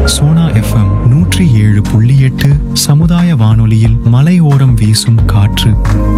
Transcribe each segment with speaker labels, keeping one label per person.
Speaker 1: Sona FM நூற்றி ஏழு புள்ளி எட்டு சமுதாய வானொலியில் மலையோரம் வீசும் காற்று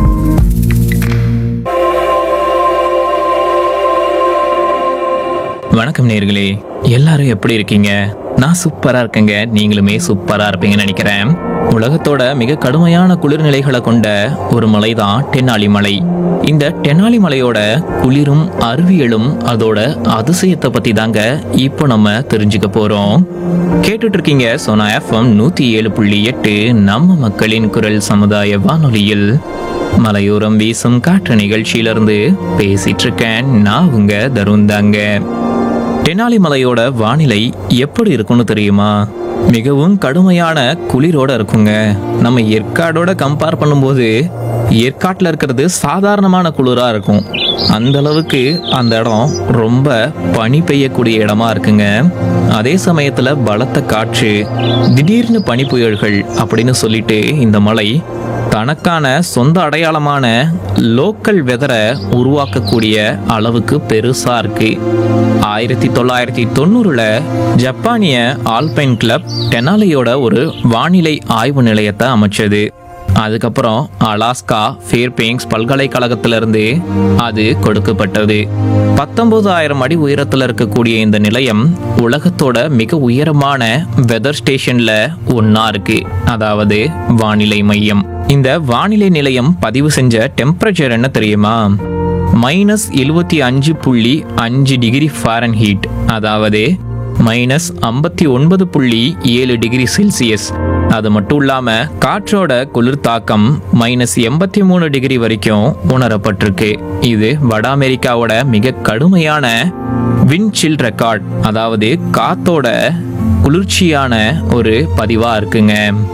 Speaker 2: வணக்கம் நேர்களே எல்லாரும் எப்படி இருக்கீங்க நான் சூப்பரா இருக்கேங்க நீங்களுமே சூப்பரா இருப்பீங்கன்னு நினைக்கிறேன் உலகத்தோட மிக கடுமையான குளிர்நிலைகளை கொண்ட ஒரு மலை தான் டென்னாலி மலை இந்த டென்னாலி மலையோட குளிரும் அறிவியலும் அதோட அதிசயத்தை பத்தி தாங்க இப்போ நம்ம தெரிஞ்சுக்க போறோம் கேட்டுட்டு இருக்கீங்க சோனா எஃப்எம் நூத்தி ஏழு புள்ளி எட்டு நம்ம மக்களின் குரல் சமுதாய வானொலியில் மலையோரம் வீசும் காற்று நிகழ்ச்சியிலிருந்து பேசிட்டு இருக்கேன் நான் உங்க தருண் தாங்க தெனாலி மலையோட வானிலை எப்படி இருக்கும்னு தெரியுமா மிகவும் கடுமையான குளிரோட இருக்குங்க நம்ம ஏற்காடோட கம்பேர் பண்ணும்போது ஏற்காட்டில் இருக்கிறது சாதாரணமான குளிரா இருக்கும் அந்த அளவுக்கு அந்த இடம் ரொம்ப பனி பெய்யக்கூடிய இடமா இருக்குங்க அதே சமயத்துல பலத்த காற்று திடீர்னு பனி புயல்கள் அப்படின்னு சொல்லிட்டு இந்த மலை தனக்கான சொந்த அடையாளமான லோக்கல் வெதரை உருவாக்கக்கூடிய அளவுக்கு பெருசா இருக்கு ஆயிரத்தி தொள்ளாயிரத்தி தொண்ணூறுல ஜப்பானிய ஆல்பைன் கிளப் டெனாலியோட ஒரு வானிலை ஆய்வு நிலையத்தை அமைச்சது அதுக்கப்புறம் அலாஸ்கா ஃபேர்பேங்ஸ் பல்கலைக்கழகத்திலிருந்து அது கொடுக்கப்பட்டது பத்தொன்பதாயிரம் அடி உயரத்தில் இருக்கக்கூடிய இந்த நிலையம் உலகத்தோட மிக உயரமான வெதர் ஸ்டேஷன்ல ஒன்னா இருக்கு அதாவது வானிலை மையம் இந்த வானிலை நிலையம் பதிவு செஞ்ச டெம்பரேச்சர் என்ன தெரியுமா மைனஸ் எழுபத்தி அஞ்சு புள்ளி அஞ்சு டிகிரி ஃபாரன்ஹீட் அதாவது மைனஸ் ஐம்பத்தி ஒன்பது புள்ளி ஏழு டிகிரி செல்சியஸ் அது மட்டும் இல்லாம காற்றோட குளிர் தாக்கம் மைனஸ் எண்பத்தி மூணு டிகிரி வரைக்கும் உணரப்பட்டிருக்கு இது வட அமெரிக்காவோட மிக கடுமையான விண்சில் ரெக்கார்ட் அதாவது காத்தோட குளிர்ச்சியான ஒரு பதிவா இருக்குங்க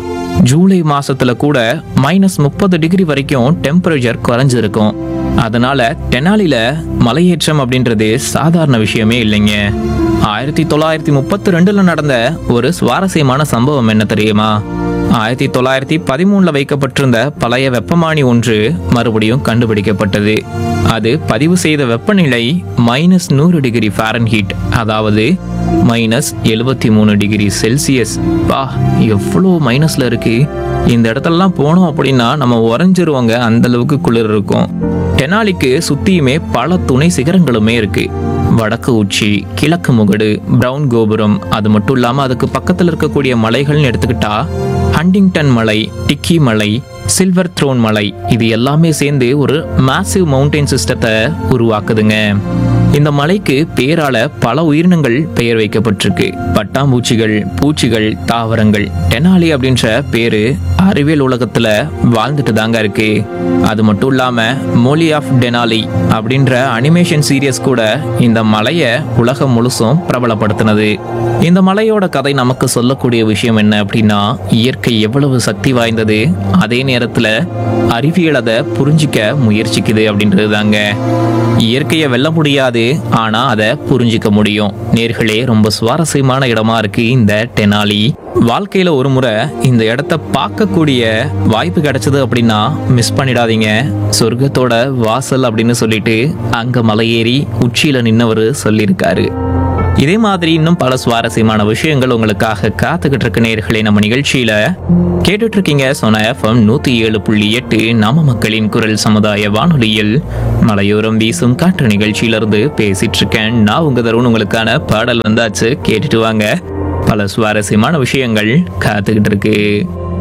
Speaker 2: ஜூலை மாசத்துல கூட மைனஸ் முப்பது டிகிரி வரைக்கும் டெம்பரேச்சர் குறைஞ்சிருக்கும் அதனால தெனாலில மலையேற்றம் அப்படின்றது சாதாரண விஷயமே இல்லைங்க ஆயிரத்தி தொள்ளாயிரத்தி முப்பத்தி ரெண்டுல நடந்த ஒரு சுவாரஸ்யமான சம்பவம் என்ன தெரியுமா ஆயிரத்தி தொள்ளாயிரத்தி பதிமூணுல வைக்கப்பட்டிருந்த பழைய வெப்பமானி ஒன்று மறுபடியும் கண்டுபிடிக்கப்பட்டது அது பதிவு செய்த வெப்பநிலை மைனஸ் நூறு டிகிரி ஃபாரன்ஹீட் அதாவது மைனஸ் எழுபத்தி மூணு டிகிரி செல்சியஸ் பா எவ்வளோ மைனஸ்ல இருக்கு இந்த இடத்துலலாம் போனோம் அப்படின்னா நம்ம உறைஞ்சிருவோங்க அந்த அளவுக்கு குளிர் இருக்கும் டெனாலிக்கு சுத்தியுமே பல துணை சிகரங்களுமே இருக்கு வடக்கு உச்சி கிழக்கு முகடு பிரவுன் கோபுரம் அது மட்டும் இல்லாம அதுக்கு பக்கத்துல இருக்கக்கூடிய மலைகள்னு எடுத்துக்கிட்டா ஹண்டிங்டன் மலை டிக்கி மலை சில்வர் த்ரோன் மலை இது எல்லாமே சேர்ந்து ஒரு மேசிவ் மவுண்டைன் சிஸ்டத்தை உருவாக்குதுங்க இந்த மலைக்கு பேரால பல உயிரினங்கள் பெயர் வைக்கப்பட்டிருக்கு பட்டாம்பூச்சிகள் பூச்சிகள் தாவரங்கள் டெனாலி அப்படின்ற பேரு அறிவியல் உலகத்துல வாழ்ந்துட்டு தாங்க இருக்கு அது மட்டும் இல்லாம மோலி ஆஃப் டெனாலி அப்படின்ற அனிமேஷன் சீரியஸ் கூட இந்த மலையை உலகம் முழுசும் பிரபலப்படுத்தினது இந்த மலையோட கதை நமக்கு சொல்லக்கூடிய விஷயம் என்ன அப்படின்னா இயற்கை எவ்வளவு சக்தி வாய்ந்தது அதே நேரத்துல அறிவியல் அதை புரிஞ்சிக்க முயற்சிக்குது அப்படின்றது தாங்க இயற்கையை வெல்ல முடியாது ஆனா அதை புரிஞ்சிக்க முடியும் நேர்களே ரொம்ப சுவாரஸ்யமான இடமா இருக்கு இந்த டெனாலி வாழ்க்கையில ஒரு முறை இந்த இடத்த பார்க்கக்கூடிய வாய்ப்பு கிடைச்சது அப்படின்னா மிஸ் பண்ணிடாதீங்க சொர்க்கத்தோட வாசல் அப்படின்னு சொல்லிட்டு அங்க மலையேறி உச்சியில நின்னவர் சொல்லியிருக்காரு இதே மாதிரி இன்னும் பல சுவாரஸ்யமான விஷயங்கள் உங்களுக்காக காத்துக்கிட்டு இருக்க நேர்களே நம்ம நிகழ்ச்சியில கேட்டுட்டு இருக்கீங்க சோனா எஃப்எம் நூத்தி ஏழு புள்ளி எட்டு நாம மக்களின் குரல் சமுதாய வானொலியில் மலையோரம் வீசும் காற்று நிகழ்ச்சியிலிருந்து பேசிட்டு இருக்கேன் நான் உங்க தருண் உங்களுக்கான பாடல் வந்தாச்சு கேட்டுட்டு வாங்க பல சுவாரஸ்யமான விஷயங்கள் காத்துக்கிட்டு இருக்கு